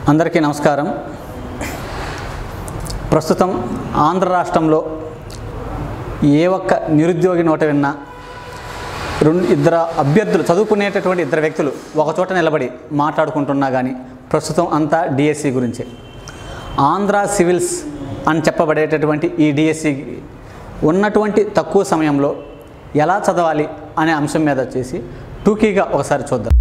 అందరికీ నమస్కారం ప్రస్తుతం ఆంధ్ర రాష్ట్రంలో ఏ ఒక్క నిరుద్యోగి నోట విన్నా రెండు ఇద్దరు అభ్యర్థులు చదువుకునేటటువంటి ఇద్దరు వ్యక్తులు ఒకచోట నిలబడి మాట్లాడుకుంటున్నా కానీ ప్రస్తుతం అంతా డిఎస్సి గురించే ఆంధ్ర సివిల్స్ అని చెప్పబడేటటువంటి ఈ డిఎస్సి ఉన్నటువంటి తక్కువ సమయంలో ఎలా చదవాలి అనే అంశం మీద వచ్చేసి టూకీగా ఒకసారి చూద్దాం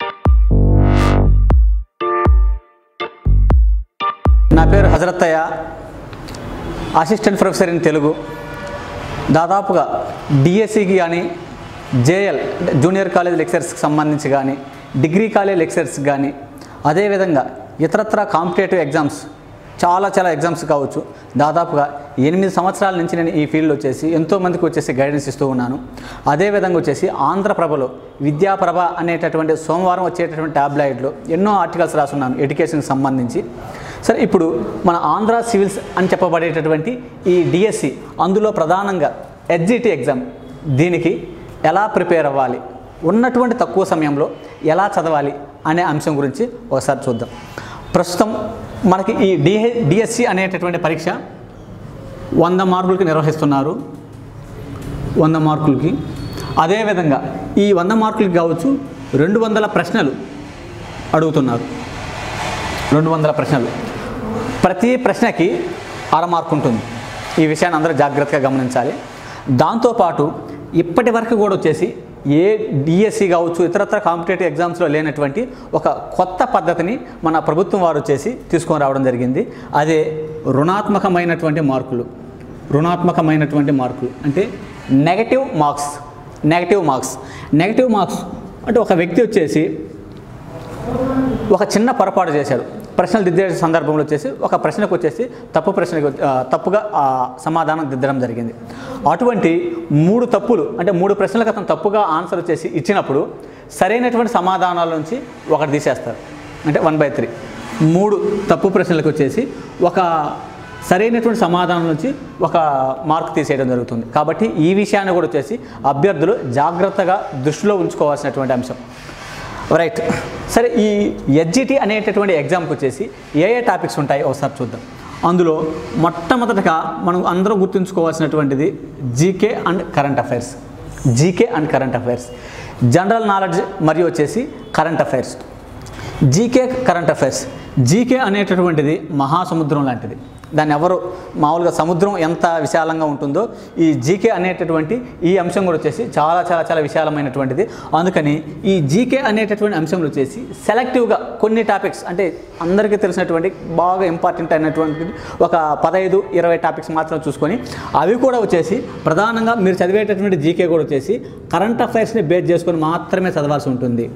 నా పేరు Hazarathayya assistant professor in Telugu దాదాపుగా డిఎస్సికి కానీ జేఎల్ అంటే జూనియర్ కాలేజ్ లెక్చర్స్కి సంబంధించి కానీ డిగ్రీ కాలేజ్ లెక్చర్స్ కానీ అదేవిధంగా ఇతరత్ర కాంపిటేటివ్ ఎగ్జామ్స్ చాలా చాలా ఎగ్జామ్స్ కావచ్చు దాదాపుగా ఎనిమిది సంవత్సరాల నుంచి నేను ఈ ఫీల్డ్లో వచ్చేసి ఎంతోమందికి వచ్చేసి గైడెన్స్ ఇస్తూ ఉన్నాను అదేవిధంగా వచ్చేసి ఆంధ్రప్రభలో విద్యాప్రభ అనేటటువంటి సోమవారం వచ్చేటటువంటి ట్యాబ్లైట్లో ఎన్నో ఆర్టికల్స్ రాసున్నాను ఎడ్యుకేషన్కి సంబంధించి సరే ఇప్పుడు మన ఆంధ్ర సివిల్స్ అని చెప్పబడేటటువంటి ఈ డిఎస్సి అందులో ప్రధానంగా హెచ్జిటి ఎగ్జామ్ దీనికి ఎలా ప్రిపేర్ అవ్వాలి ఉన్నటువంటి తక్కువ సమయంలో ఎలా చదవాలి అనే అంశం గురించి ఒకసారి చూద్దాం ప్రస్తుతం మనకి ఈ డిహె డిఎస్సి అనేటటువంటి పరీక్ష వంద మార్కులకి నిర్వహిస్తున్నారు వంద మార్కులకి అదేవిధంగా ఈ వంద మార్కులకి కావచ్చు రెండు వందల ప్రశ్నలు అడుగుతున్నారు రెండు వందల ప్రశ్నలు ప్రతి ప్రశ్నకి అర మార్కు ఉంటుంది ఈ విషయాన్ని అందరూ జాగ్రత్తగా గమనించాలి దాంతోపాటు ఇప్పటి వరకు కూడా వచ్చేసి ఏ డిఎస్సి కావచ్చు ఇతరత్ర కాంపిటేటివ్ ఎగ్జామ్స్లో లేనటువంటి ఒక కొత్త పద్ధతిని మన ప్రభుత్వం వారు వచ్చేసి తీసుకొని రావడం జరిగింది అదే రుణాత్మకమైనటువంటి మార్కులు రుణాత్మకమైనటువంటి మార్కులు అంటే negative marks negative marks negative marks అంటే ఒక వ్యక్తి వచ్చేసి ఒక చిన్న పొరపాటు చేశాడు ప్రశ్నలు దిద్దే సందర్భంలో వచ్చేసి ఒక ప్రశ్నకు వచ్చేసి తప్పు ప్రశ్నకు ఆ, తప్పుగా ఆ, సమాధానం దిద్దడం జరిగింది అటువంటి మూడు తప్పులు అంటే మూడు ప్రశ్నలకు అతను తప్పుగా ఆన్సర్ వచ్చేసి ఇచ్చినప్పుడు సరైనటువంటి సమాధానాల నుంచి ఒకటి తీసేస్తారు అంటే వన్ బై త్రీ మూడు తప్పు ప్రశ్నలకు వచ్చేసి ఒక సరైనటువంటి సమాధానం నుంచి ఒక మార్క్ తీసేయడం జరుగుతుంది కాబట్టి ఈ విషయాన్ని కూడా వచ్చేసి అభ్యర్థులు జాగ్రత్తగా దృష్టిలో ఉంచుకోవాల్సినటువంటి అంశం రైట్ సరే ఈ ఎస్జిటి అనేటటువంటి ఎగ్జామ్కి వచ్చేసి ఏ ఏ టాపిక్స్ ఉంటాయి ఒకసారి చూద్దాం అందులో మొట్టమొదటగా మనం అందరూ గుర్తుంచుకోవాల్సినటువంటిది GK and current affairs GK and current affairs general knowledge మరియు వచ్చేసి current affairs GK current affairs GK అనేటటువంటిది మహాసముద్రం లాంటిది దాన్ని ఎవరు మామూలుగా సముద్రం ఎంత విశాలంగా ఉంటుందో ఈ జీకే అనేటటువంటి ఈ అంశం కూడా వచ్చేసి చాలా చాలా చాలా విశాలమైనటువంటిది అందుకని ఈ జీకే అనేటటువంటి అంశంలో వచ్చేసి సెలెక్టివ్గా కొన్ని టాపిక్స్ అంటే అందరికీ తెలిసినటువంటి బాగా ఇంపార్టెంట్ అయినటువంటి ఒక పదహైదు ఇరవై టాపిక్స్ మాత్రం చూసుకొని అవి కూడా వచ్చేసి ప్రధానంగా మీరు చదివేటటువంటి జీకే కూడా వచ్చేసి కరెంట్ అఫైర్స్ని బేస్ చేసుకొని మాత్రమే చదవాల్సి ఉంటుంది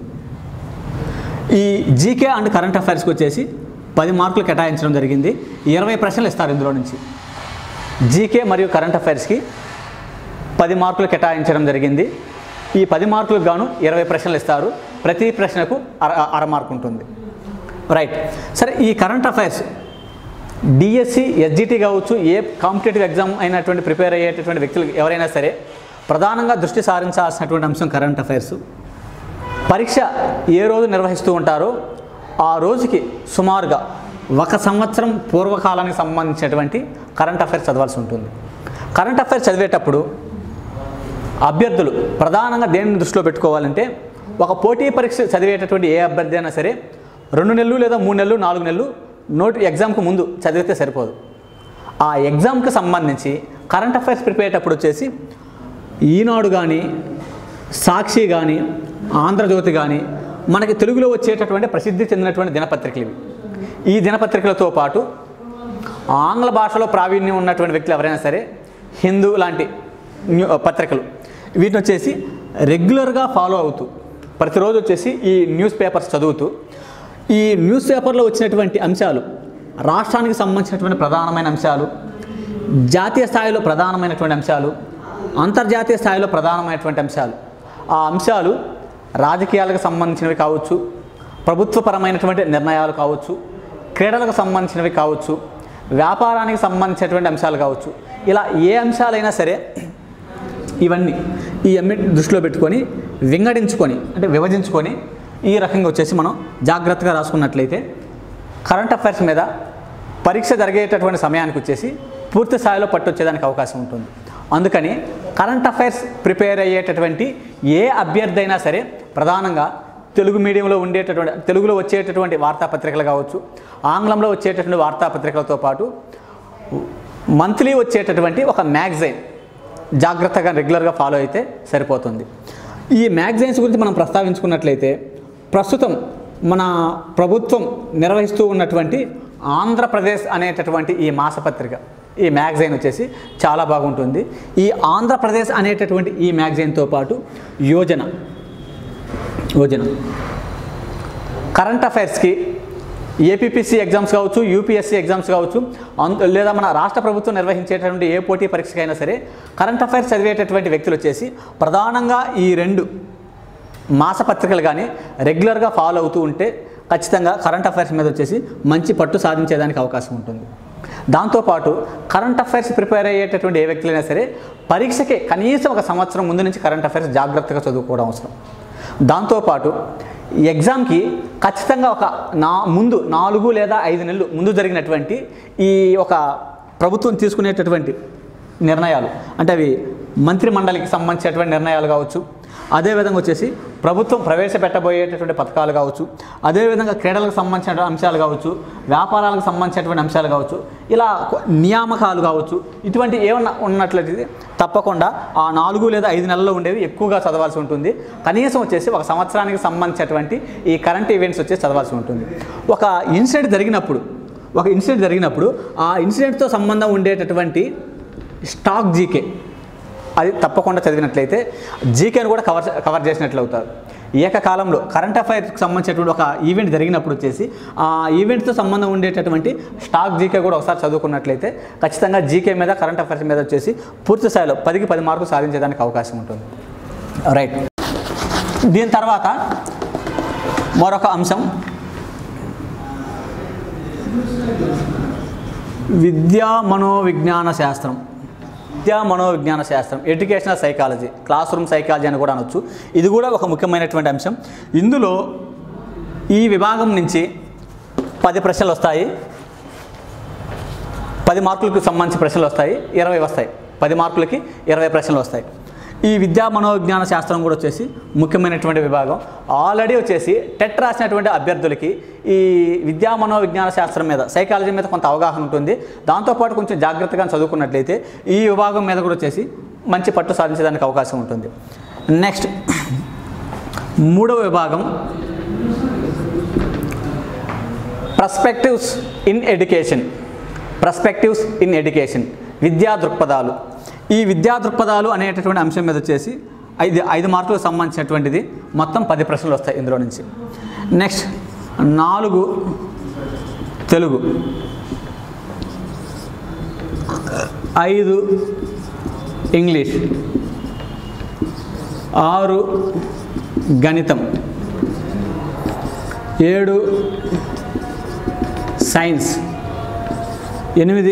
ఈ జీకే అండ్ కరెంట్ అఫైర్స్కి వచ్చేసి పది మార్కులు కేటాయించడం జరిగింది ఇరవై ప్రశ్నలు ఇస్తారు ఇందులో నుంచి జీకే మరియు కరెంట్ అఫైర్స్కి పది మార్కులు కేటాయించడం జరిగింది ఈ పది మార్కులకు గాను ఇరవై ప్రశ్నలు ఇస్తారు ప్రతి ప్రశ్నకు అర అర మార్కు ఉంటుంది రైట్ సరే ఈ కరెంట్ అఫైర్స్ డిఎస్సి ఎస్జిటి కావచ్చు ఏ కాంపిటేటివ్ ఎగ్జామ్ అయినటువంటి ప్రిపేర్ అయ్యేటటువంటి వ్యక్తులు ఎవరైనా సరే ప్రధానంగా దృష్టి సారించాల్సినటువంటి అంశం కరెంట్ అఫైర్స్ పరీక్ష ఏ రోజు నిర్వహిస్తూ ఉంటారో ఆ రోజుకి సుమారుగా ఒక సంవత్సరం పూర్వకాలానికి సంబంధించినటువంటి కరెంట్ అఫైర్స్ చదవాల్సి ఉంటుంది కరెంట్ అఫైర్స్ చదివేటప్పుడు అభ్యర్థులు ప్రధానంగా దేనిని దృష్టిలో పెట్టుకోవాలంటే ఒక పోటీ పరీక్ష చదివేటటువంటి ఏ అభ్యర్థి అయినా సరే రెండు నెలలు లేదా మూడు నెలలు నాలుగు నెలలు నోటి ఎగ్జామ్కి ముందు చదివితే సరిపోదు ఆ ఎగ్జామ్కి సంబంధించి కరెంట్ అఫైర్స్ ప్రిపేర్ అయ్యేటప్పుడు వచ్చేసి ఈనాడు కానీ సాక్షి కానీ ఆంధ్రజ్యోతి కానీ మనకి తెలుగులో వచ్చేటటువంటి ప్రసిద్ధి చెందినటువంటి దినపత్రికలు ఇవి ఈ దినపత్రికలతో పాటు ఆంగ్ల భాషలో ప్రావీణ్యం ఉన్నటువంటి వ్యక్తులు ఎవరైనా సరే హిందూ లాంటి న్యూ పత్రికలు వీటిని వచ్చేసి రెగ్యులర్గా ఫాలో అవుతూ ప్రతిరోజు వచ్చేసి ఈ న్యూస్ పేపర్స్ చదువుతూ ఈ న్యూస్ పేపర్లో వచ్చినటువంటి అంశాలు రాష్ట్రానికి సంబంధించినటువంటి ప్రధానమైన అంశాలు జాతీయ స్థాయిలో ప్రధానమైనటువంటి అంశాలు అంతర్జాతీయ స్థాయిలో ప్రధానమైనటువంటి అంశాలు ఆ అంశాలు రాజకీయాలకు సంబంధించినవి కావచ్చు ప్రభుత్వపరమైనటువంటి నిర్ణయాలు కావచ్చు క్రీడలకు సంబంధించినవి కావచ్చు వ్యాపారానికి సంబంధించినటువంటి అంశాలు కావచ్చు ఇలా ఏ అంశాలైనా సరే ఇవన్నీ ఈ అన్నిటి దృష్టిలో పెట్టుకొని వింగడించుకొని అంటే విభజించుకొని ఈ రకంగా వచ్చేసి మనం జాగ్రత్తగా రాసుకున్నట్లయితే కరెంట్ అఫైర్స్ మీద పరీక్ష జరిగేటటువంటి సమయానికి వచ్చేసి పూర్తి స్థాయిలో పట్టొచ్చేదానికి అవకాశం ఉంటుంది అందుకని కరెంట్ అఫైర్స్ ప్రిపేర్ అయ్యేటటువంటి ఏ అభ్యర్థి అయినా సరే ప్రధానంగా తెలుగు మీడియంలో ఉండేటటువంటి తెలుగులో వచ్చేటటువంటి వార్తాపత్రికలు కావచ్చు ఆంగ్లంలో వచ్చేటటువంటి వార్తాపత్రికలతో పాటు మంత్లీ వచ్చేటటువంటి ఒక మ్యాగజైన్ జాగ్రత్తగా రెగ్యులర్గా ఫాలో అయితే సరిపోతుంది ఈ మ్యాగజైన్స్ గురించి మనం ప్రస్తావించుకున్నట్లయితే ప్రస్తుతం మన ప్రభుత్వం నిర్వహిస్తూ ఉన్నటువంటి ఆంధ్రప్రదేశ్ అనేటటువంటి ఈ మాసపత్రిక ఈ మ్యాగజైన్ వచ్చేసి చాలా బాగుంటుంది ఈ ఆంధ్రప్రదేశ్ అనేటటువంటి ఈ మ్యాగజైన్తో పాటు యోజన యోజన కరెంట్ అఫైర్స్కి ఏపీపీసీ ఎగ్జామ్స్ కావచ్చు యూపీఎస్సీ ఎగ్జామ్స్ కావచ్చు అన్- లేదా మన రాష్ట్ర ప్రభుత్వం నిర్వహించేటటువంటి ఏ పోటీ పరీక్షకైనా సరే కరెంట్ అఫైర్స్ చదివేటటువంటి వ్యక్తులు వచ్చేసి ప్రధానంగా ఈ రెండు మాసపత్రికలు కానీ రెగ్యులర్గా ఫాలో అవుతూ ఉంటే ఖచ్చితంగా కరెంట్ అఫైర్స్ మీద వచ్చేసి మంచి పట్టు సాధించేదానికి అవకాశం ఉంటుంది దాంతోపాటు కరెంట్ అఫైర్స్ ప్రిపేర్ అయ్యేటటువంటి ఏ వ్యక్తులైనా సరే పరీక్షకి కనీసం ఒక సంవత్సరం ముందు నుంచి కరెంట్ అఫైర్స్ జాగ్రత్తగా చదువుకోవడం అవసరం దాంతోపాటు ఎగ్జామ్కి ఖచ్చితంగా ఒక నా ముందు నాలుగు లేదా ఐదు నెలలు ముందు జరిగినటువంటి ఈ ఒక ప్రభుత్వం తీసుకునేటటువంటి నిర్ణయాలు అంటే అవి మంత్రి మండలికి సంబంధించినటువంటి నిర్ణయాలు కావచ్చు అదేవిధంగా వచ్చేసి ప్రభుత్వం ప్రవేశపెట్టబోయేటటువంటి పథకాలు కావచ్చు అదేవిధంగా క్రీడలకు సంబంధించిన అంశాలు కావచ్చు వ్యాపారాలకు సంబంధించినటువంటి అంశాలు కావచ్చు ఇలా కొ- నియామకాలు కావచ్చు ఇటువంటి ఏమన్నా ఉన్నట్లయితే తప్పకుండా ఆ నాలుగు లేదా ఐదు నెలల్లో ఉండేవి ఎక్కువగా చదవాల్సి ఉంటుంది కనీసం వచ్చేసి ఒక సంవత్సరానికి సంబంధించినటువంటి ఈ కరెంట్ ఈవెంట్స్ వచ్చేసి చదవాల్సి ఉంటుంది ఒక ఇన్సిడెంట్ జరిగినప్పుడు ఒక ఇన్సిడెంట్ జరిగినప్పుడు ఆ ఇన్సిడెంట్తో సంబంధం ఉండేటటువంటి స్టాక్ జీకే అది తప్పకుండా చదివినట్లయితే జీకేను కూడా కవర్ కవర్ చేసినట్లు అవుతారు ఏకకాలంలో కరెంట్ అఫైర్స్కి సంబంధించినటువంటి ఒక ఈవెంట్ జరిగినప్పుడు వచ్చేసి ఆ ఈవెంట్తో సంబంధం ఉండేటటువంటి స్టాక్ జీకే కూడా ఒకసారి చదువుకున్నట్లయితే ఖచ్చితంగా జీకే మీద కరెంట్ అఫైర్స్ మీద వచ్చేసి పూర్తి స్థాయిలో పదికి పది మార్కులు సాధించేదానికి అవకాశం ఉంటుంది రైట్ దీని తర్వాత మరొక అంశం విద్యా మనోవిజ్ఞాన శాస్త్రం విద్యా మనోవిజ్ఞాన శాస్త్రం educational psychology classroom psychology అని కూడా అనొచ్చు ఇది కూడా ఒక ముఖ్యమైనటువంటి అంశం ఇందులో ఈ విభాగం నుంచి పది ప్రశ్నలు వస్తాయి పది మార్కులకు సంబంధించి ప్రశ్నలు వస్తాయి ఇరవై వస్తాయి పది మార్కులకి ఇరవై ప్రశ్నలు వస్తాయి ఈ విద్యా మనోవిజ్ఞాన శాస్త్రం కూడా వచ్చేసి ముఖ్యమైనటువంటి విభాగం ఆల్రెడీ వచ్చేసి టెట్ రాసినటువంటి అభ్యర్థులకి ఈ విద్యా మనోవిజ్ఞాన శాస్త్రం మీద సైకాలజీ మీద కొంత అవగాహన ఉంటుంది దాంతోపాటు కొంచెం జాగ్రత్తగా చదువుకున్నట్లయితే ఈ విభాగం మీద కూడా వచ్చేసి మంచి పట్టు సాధించడానికి అవకాశం ఉంటుంది నెక్స్ట్ మూడవ విభాగం perspectives in education perspectives in education విద్యా దృక్పథాలు ఈ విద్యా దృక్పథాలు అనేటటువంటి అంశం మీద వచ్చేసి ఐదు ఐదు మార్కులకు సంబంధించినటువంటిది మొత్తం పది ప్రశ్నలు వస్తాయి ఇందులో నుంచి నెక్స్ట్ నాలుగు తెలుగు ఐదు ఇంగ్లీష్ ఆరు గణితం ఏడు సైన్స్ ఎనిమిది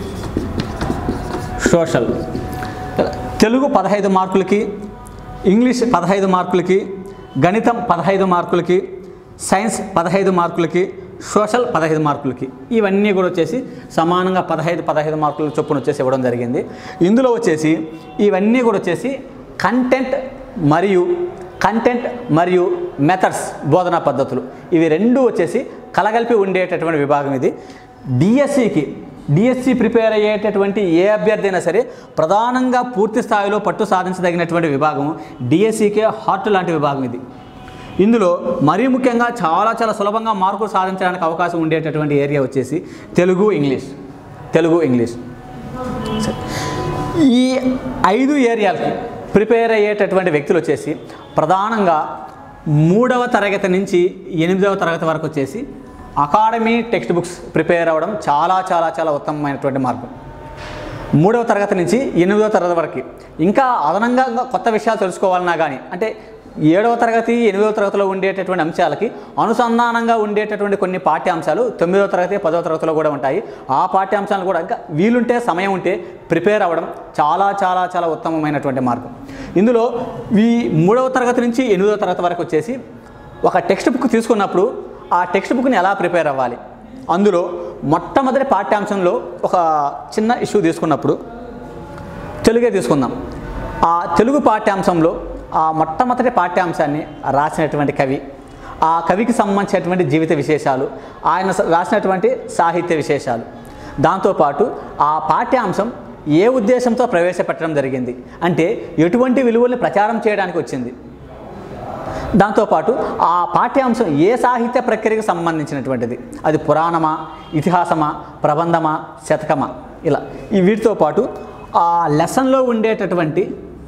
సోషల్ తెలుగు పదహైదు మార్కులకి ఇంగ్లీష్ పదహైదు మార్కులకి గణితం పదహైదు మార్కులకి సైన్స్ పదహైదు మార్కులకి సోషల్ పదహైదు మార్కులకి ఇవన్నీ కూడా వచ్చేసి సమానంగా పదహైదు పదహైదు మార్కుల చొప్పున వచ్చేసి ఇవ్వడం జరిగింది ఇందులో వచ్చేసి ఇవన్నీ కూడా వచ్చేసి కంటెంట్ మరియు కంటెంట్ మరియు మెథడ్స్ బోధనా పద్ధతులు ఇవి రెండు వచ్చేసి కలగలిపి ఉండేటటువంటి విభాగం ఇది డిఎస్సికి డిఎస్సి ప్రిపేర్ అయ్యేటటువంటి ఏ అభ్యర్థి అయినా సరే ప్రధానంగా పూర్తి స్థాయిలో పట్టు సాధించదగినటువంటి విభాగం డిఎస్సికే హార్ట్ లాంటి విభాగం ఇది ఇందులో మరీ ముఖ్యంగా చాలా చాలా సులభంగా మార్కులు సాధించడానికి అవకాశం ఉండేటటువంటి ఏరియా వచ్చేసి తెలుగు ఇంగ్లీష్ తెలుగు ఇంగ్లీష్ ఈ ఐదు ఏరియాలకి ప్రిపేర్ అయ్యేటటువంటి వ్యక్తులు వచ్చేసి ప్రధానంగా మూడవ తరగతి నుంచి ఎనిమిదవ తరగతి వరకు వచ్చేసి అకాడమీ టెక్స్ట్ బుక్స్ ప్రిపేర్ అవ్వడం చాలా చాలా చాలా ఉత్తమమైనటువంటి మార్గం మూడవ తరగతి నుంచి ఎనిమిదవ తరగతి వరకు ఇంకా అదనంగా ఇంకా కొత్త విషయాలు తెలుసుకోవాలన్నా కానీ అంటే ఏడవ తరగతి ఎనిమిదవ తరగతిలో ఉండేటటువంటి అంశాలకి అనుసంధానంగా ఉండేటటువంటి కొన్ని పాఠ్యాంశాలు తొమ్మిదవ తరగతి పదవ తరగతిలో కూడా ఉంటాయి ఆ పాఠ్యాంశాలు కూడా ఇంకా వీలుంటే సమయం ఉంటే ప్రిపేర్ అవ్వడం చాలా చాలా చాలా ఉత్తమమైనటువంటి మార్గం ఇందులో ఈ మూడవ తరగతి నుంచి ఎనిమిదవ తరగతి వరకు వచ్చేసి ఒక టెక్స్ట్ బుక్ తీసుకున్నప్పుడు ఆ టెక్స్ట్ బుక్ని ఎలా ప్రిపేర్ అవ్వాలి అందులో మొట్టమొదటి పాఠ్యాంశంలో ఒక చిన్న ఇష్యూ తీసుకున్నప్పుడు తెలుగే తీసుకుందాం ఆ తెలుగు పాఠ్యాంశంలో ఆ మొట్టమొదటి పాఠ్యాంశాన్ని రాసినటువంటి కవి ఆ కవికి సంబంధించినటువంటి జీవిత విశేషాలు ఆయన స- రాసినటువంటి సాహిత్య విశేషాలు దాంతోపాటు ఆ పాఠ్యాంశం ఏ ఉద్దేశంతో ప్రవేశపెట్టడం జరిగింది అంటే ఎటువంటి విలువల్ని ప్రచారం చేయడానికి వచ్చింది దాంతోపాటు ఆ పాఠ్యాంశం ఏ సాహిత్య ప్రక్రియకు సంబంధించినటువంటిది అది పురాణమా ఇతిహాసమా ప్రబంధమా శతకమా ఇలా ఈ వీటితో పాటు ఆ లెసన్లో ఉండేటటువంటి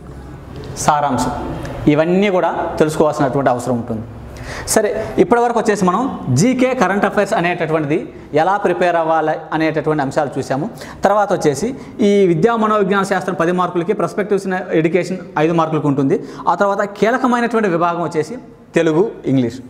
సారాంశం ఇవన్నీ కూడా తెలుసుకోవాల్సినటువంటి అవసరం ఉంటుంది సరే ఇప్పటివరకు వచ్చేసి మనం జీకే కరెంట్ అఫైర్స్ అనేటటువంటిది ఎలా ప్రిపేర్ అవ్వాలి అనేటటువంటి అంశాలు చూసాము తర్వాత వచ్చేసి ఈ విద్యా మనోవిజ్ఞాన శాస్త్రం పది మార్కులకి ప్రస్పెక్టివ్స్ ఎడ్యుకేషన్ ఐదు మార్కులకు ఉంటుంది ఆ తర్వాత కీలకమైనటువంటి విభాగం వచ్చేసి తెలుగు ఇంగ్లీష్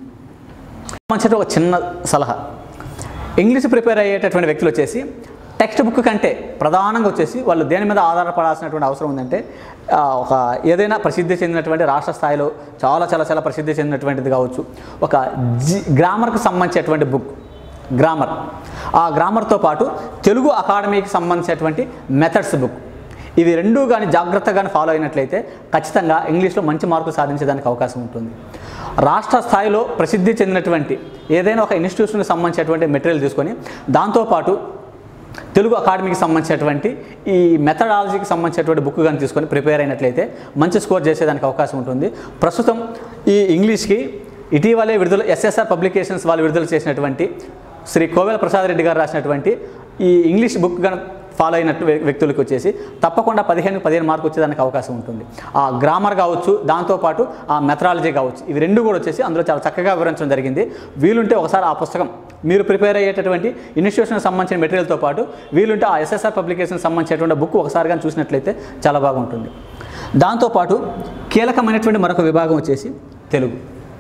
మంచి ఒక చిన్న సలహా ఇంగ్లీష్ ప్రిపేర్ అయ్యేటటువంటి వ్యక్తులు వచ్చేసి టెక్స్ట్ బుక్ కంటే ప్రధానంగా వచ్చేసి వాళ్ళు దేని మీద ఆధారపడాల్సినటువంటి అవసరం ఉందంటే ఆ, ఒక ఏదైనా ప్రసిద్ధి చెందినటువంటి రాష్ట్ర స్థాయిలో చాలా చాలా చాలా ప్రసిద్ధి చెందినటువంటిది కావచ్చు ఒక జి గ్రామర్కి సంబంధించినటువంటి బుక్ గ్రామర్ ఆ గ్రామర్తో పాటు తెలుగు అకాడమీకి సంబంధించినటువంటి మెథడ్స్ బుక్ ఇవి రెండూ కానీ జాగ్రత్తగానే ఫాలో అయినట్లయితే ఖచ్చితంగా ఇంగ్లీష్లో మంచి మార్కులు సాధించడానికి అవకాశం ఉంటుంది రాష్ట్ర స్థాయిలో ప్రసిద్ధి చెందినటువంటి ఏదైనా ఒక ఇన్స్టిట్యూషన్కి సంబంధించినటువంటి మెటీరియల్ తీసుకొని దాంతోపాటు తెలుగు అకాడమీకి సంబంధించినటువంటి ఈ మెథడాలజీకి సంబంధించినటువంటి బుక్ కానీ తీసుకొని ప్రిపేర్ అయినట్లయితే మంచి స్కోర్ చేసేదానికి అవకాశం ఉంటుంది ప్రస్తుతం ఈ ఇంగ్లీష్కి ఇటీవలే విడుదల ఎస్ఎస్ఆర్ పబ్లికేషన్స్ వాళ్ళు విడుదల చేసినటువంటి శ్రీ కోవెల ప్రసాద్ రెడ్డి గారు రాసినటువంటి ఈ ఇంగ్లీష్ బుక్ కనుక ఫాలో అయినట్టు వ్య- వ్యక్తులకు వచ్చేసి తప్పకుండా పదిహేను పదిహేను మార్కు వచ్చేదానికి అవకాశం ఉంటుంది ఆ గ్రామర్ కావచ్చు దాంతోపాటు ఆ మెథడాలజీ కావచ్చు ఇవి రెండు కూడా వచ్చేసి అందులో చాలా చక్కగా వివరించడం జరిగింది వీలుంటే ఒకసారి ఆ పుస్తకం మీరు ప్రిపేర్ అయ్యేటటువంటి ఇన్స్టిట్యూషన్కి సంబంధించిన మెటీరియల్తో పాటు వీలుంటే ఆ ఎస్ఎస్ఆర్ పబ్లికేషన్కి సంబంధించినటువంటి బుక్ ఒకసారి కానీ చూసినట్లయితే చాలా బాగుంటుంది దాంతోపాటు కీలకమైనటువంటి మరొక విభాగం వచ్చేసి తెలుగు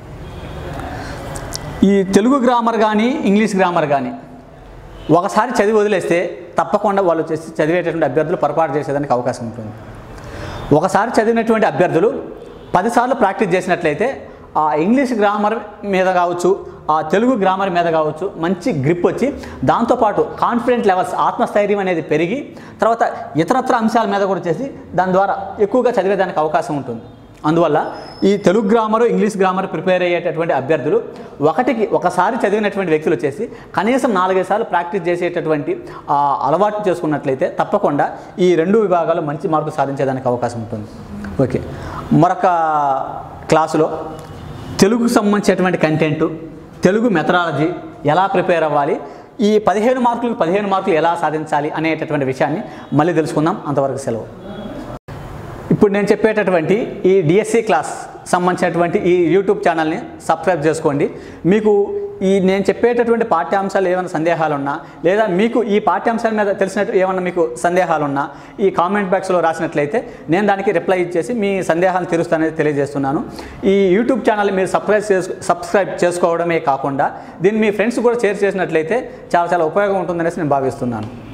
ఈ తెలుగు గ్రామర్ కానీ ఇంగ్లీష్ గ్రామర్ కానీ ఒకసారి చదివి వదిలేస్తే తప్పకుండా వాళ్ళు వచ్చేసి చదివేటటువంటి అభ్యర్థులు పొరపాటు చేసేదానికి అవకాశం ఉంటుంది ఒకసారి చదివినటువంటి అభ్యర్థులు పదిసార్లు ప్రాక్టీస్ చేసినట్లయితే ఆ ఇంగ్లీష్ గ్రామర్ మీద కావచ్చు ఆ తెలుగు గ్రామర్ మీద కావచ్చు మంచి గ్రిప్ వచ్చి దాంతోపాటు కాన్ఫిడెంట్ లెవెల్స్ ఆత్మస్థైర్యం అనేది పెరిగి తర్వాత ఇతరత్ర అంశాల మీద కూడా చేసి దాని ద్వారా ఎక్కువగా చదివేదానికి అవకాశం ఉంటుంది అందువల్ల ఈ Telugu grammar English grammar prepare అయ్యేటటువంటి అభ్యర్థులు ఒకటికి ఒకసారి చదివినటువంటి వ్యక్తులు వచ్చేసి కనీసం నాలుగైదు సార్లు ప్రాక్టీస్ చేసేటటువంటి ఆ, అలవాటు చేసుకున్నట్లయితే తప్పకుండా ఈ రెండు విభాగాలు మంచి మార్కులు సాధించేదానికి అవకాశం ఉంటుంది ఓకే మరొక క్లాసులో తెలుగుకు సంబంధించినటువంటి కంటెంట్ తెలుగు మెథడాలజీ ఎలా ప్రిపేర్ అవ్వాలి ఈ పదిహేను మార్కులకు పదిహేను మార్కులు ఎలా సాధించాలి అనేటటువంటి విషయాన్ని మళ్ళీ తెలుసుకుందాం అంతవరకు సెలవు ఇప్పుడు నేను చెప్పేటటువంటి ఈ డిఎస్సి క్లాస్ సంబంధించినటువంటి ఈ యూట్యూబ్ ఛానల్ని సబ్స్క్రైబ్ చేసుకోండి మీకు ఈ నేను చెప్పేటటువంటి పాఠ్యాంశాలు ఏమైనా సందేహాలు ఉన్నా లేదా మీకు ఈ పాఠ్యాంశాల మీద తెలిసినట్టు ఏమైనా మీకు సందేహాలు ఉన్నా ఈ కామెంట్ బాక్స్లో రాసినట్లయితే నేను దానికి రిప్లై ఇచ్చేసి మీ సందేహాలను తీరుస్తానని తెలియజేస్తున్నాను ఈ యూట్యూబ్ ఛానల్ మీరు సబ్స్క్రైబ్ చేసు సబ్స్క్రైబ్ చేసుకోవడమే కాకుండా దీన్ని మీ ఫ్రెండ్స్ కూడా షేర్ చేసినట్లయితే చాలా చాలా ఉపయోగం ఉంటుందనేసి నేను భావిస్తున్నాను